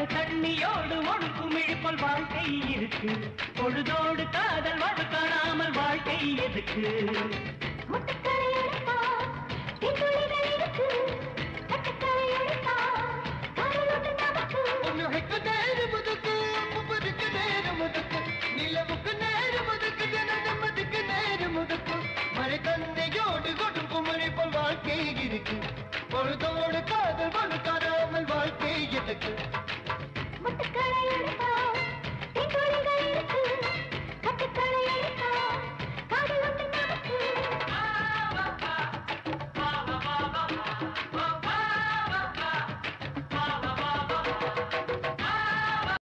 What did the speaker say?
தண்ணியோடு ஒழுக்கும் இழுப்பல் வாழ்க்கை இருக்கு பொழுதோடு காதல் வாழ் காணாமல் வாழ்க்கை எதுக்கு முட்டை